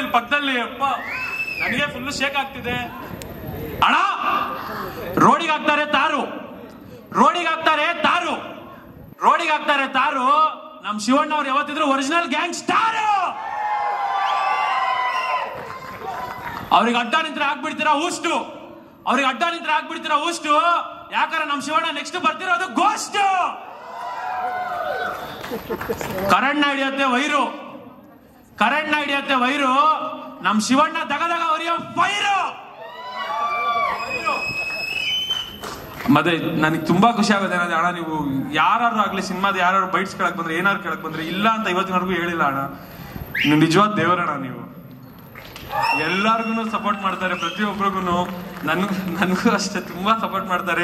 ಪಕ್ಕದಲ್ಲಿ ಅಪ್ಪ ನನಗೆ ಫುಲ್ ಶೇಕ್ ಆಗ್ತಿದೆ ಅಣ್ಣ ರೋಡಿಗೆ ಹಾಕ್ತಾರೆ ತಾರು ರೋಡಿಗೆ ಹಾಕ್ತಾರೆ ತಾರು ರೋಡಿಗೆ ಹಾಕ್ತಾರೆ ತಾರು ನಮ್ ಶಿವಣ್ಣ ಅವ್ರು ಯಾವತ್ತಿದ್ರು ಒರಿಜಿನಲ್ ಗ್ಯಾಂಗ್ ಸ್ಟಾರ್ ಅವ್ರಿಗೆ ಅಡ್ಡ ನಿಂತ್ರೆ ಆಗ್ಬಿಡ್ತೀರಾ ಊಷ್ಟು ಅವ್ರಿಗೆ ಅಡ್ಡ ನಿಂತ್ರೆ ಆಗ್ಬಿಡ್ತೀರಾ ಊಷ್ಟು ಯಾಕಂದ್ರೆ ನಮ್ ಶಿವಣ್ಣ ನೆಕ್ಸ್ಟ್ ಬರ್ತಿರೋದು ಗೋಸ್ಟ್ ಕರೆಂಟ್ ಹಿಡಿಯತ್ತೆ ವೈರು ಕರೆಂಟ್ ಹಿಡಿಯತ್ತೆ ವೈರು ನಮ್ ಶಿವಣ್ಣ ದಗದಗ ಅವರಿಯೋ ಫೈರು ಮತ್ತೆ ನನಗೆ ತುಂಬಾ ಖುಷಿ ಆಗುತ್ತೆ ಏನಂದ್ರೆ ಅಣ್ಣ ನೀವು ಯಾರು ಆಗ್ಲಿ ಸಿನಿಮಾದ ಯಾರು ಬೈಟ್ಸ್ ಕೇಳಕ್ ಬಂದ್ರೆ ಏನಾರು ಕೇಳಕ್ ಬಂದ್ರೆ ಇಲ್ಲ ಅಂತ ಇವತ್ತಿನವರೆಗೂ ಹೇಳಿಲ್ಲ ಅಣ್ಣ ನೀವು ನಿಜವಾದ ದೇವರಣ್ಣ ನೀವು ಎಲ್ಲಾರ್ಗು ಸಪೋರ್ಟ್ ಮಾಡ್ತಾರೆ ಪ್ರತಿಯೊಬ್ಬರಿಗೂ ನನ್ ನನಗೂ ಅಷ್ಟೇ ತುಂಬಾ ಸಪೋರ್ಟ್ ಮಾಡ್ತಾರೆ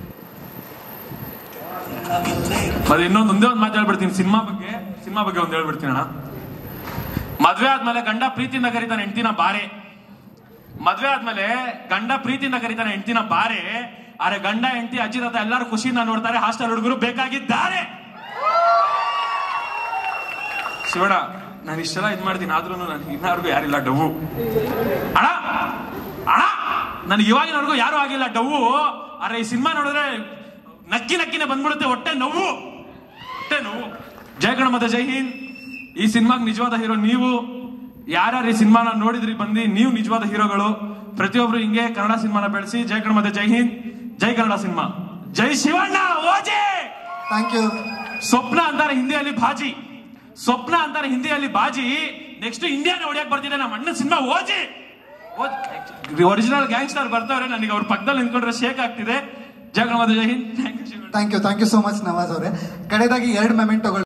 ಮತ್ತೆ ಇನ್ನೊಂದು ಒಂದೇ ಒಂದು ಮಾತು ಹೇಳ್ಬಿಡ್ತೀನಿ ಸಿನಿಮಾ ಬಗ್ಗೆ ಸಿನಿಮಾ ಬಗ್ಗೆ ಒಂದು ಹೇಳ್ಬಿಡ್ತೀನಿ ಅಣ್ಣ ಮದ್ವೆ ಆದ್ಮೇಲೆ ಗಂಡ ಪ್ರೀತಿಯಿಂದ ಕರೀತಾನೆ ಹೆಂಡ್ತಿನ ಬಾರೆ ಮದ್ವೆ ಆದ್ಮೇಲೆ ಗಂಡ ಪ್ರೀತಿಯಿಂದ ಕರೀತಾನೆ ಹೆಂಡ್ತಿನ ಬಾರೆ ಆದ್ರೆ ಗಂಡ ಹೆಂಡತಿ ಅಜ್ಜಿ ತಾತ ಎಲ್ಲರೂ ಖುಷಿಯಿಂದ ನೋಡ್ತಾರೆ ಹಾಸ್ಟೆಲ್ ಹುಡುಗರು ಬೇಕಾಗಿದ್ದಾರೆ ಶಿವಣ್ಣ ನಾನು ಇಷ್ಟೆಲ್ಲ ಇದ್ ಮಾಡ್ತೀನಿ ಆದ್ರೂ ನನಗೆ ಇನ್ನಾರ್ಗು ಯಾರಿಲ್ಲ ಡವ್ವು ಅಣ್ಣ ಅಣ್ಣ ನನಗೆ ಇವಾಗಿನವರೆಗೂ ಯಾರು ಆಗಿಲ್ಲ ಡವ್ವು ಆದ್ರೆ ಈ ಸಿನಿಮಾ ನೋಡಿದ್ರೆ ನಕ್ಕಿ ನಕ್ಕಿನೇ ಬಂದ್ಬಿಡುತ್ತೆ ಹೊಟ್ಟೆ ನೋವು ಹೊಟ್ಟೆ ನೋವು ಜಯ ಗಣಮತ ಜೈ ಹಿಂದ್ ಈ ಸಿನಿಮಾಗ್ ನಿಜವಾದ ಹೀರೋ ನೀವು ಯಾರ್ಯಾರು ಈ ಸಿನಿಮಾನ ನೋಡಿದ್ರಿ ಬಂದು ನೀವು ನಿಜವಾದ ಹೀರೋಗಳು ಪ್ರತಿಯೊಬ್ರು ಹಿಂಗೆ ಕನ್ನಡ ಸಿನಿಮಾನ ಬೆಳೆಸಿ ಜಯ ಗಣಮತ ಜೈ ಹಿಂದ್ ಜೈ ಕನ್ನಡ ಸಿನಿಮಾ ಜೈ ಶಿವಣ್ಣ ಓಜೆ ಥ್ಯಾಂಕ್ ಯು ಸ್ವಪ್ನ ಅಂತಾರೆ ಹಿಂದಿಯಲ್ಲಿ ಬಾಜಿ ಸ್ವಪ್ನ ಅಂತಾರೆ ಹಿಂದಿಯಲ್ಲಿ ಬಾಜಿ ನೆಕ್ಸ್ಟ್ ಇಂಡಿಯಾನ ಹೊಡಿಯಕ್ ಬರ್ತಿದೆ ನಮ್ಮ ಅಣ್ಣನ ಸಿನಿಮಾ ಓಜಿ ಒರಿಜಿನಲ್ ಗ್ಯಾಂಗ್ಸ್ಟರ್ ಬರ್ತಾವ್ರೆ ನನಗೆ ಅವ್ರ ಪಕ್ಕದಲ್ಲಿ ನಿಂತ್ಕೊಂಡ್ರೆ ಶೇಕ್ ಆಗ್ತಿದೆ ಜಯ ಗಣಮತ ಜೈ Hind thank you thank you thank you so much Nawaz ಅವರೇ ಕಡೆದಾಗಿ ಎರಡು ಮೆಮೆಂಟೋಗಳು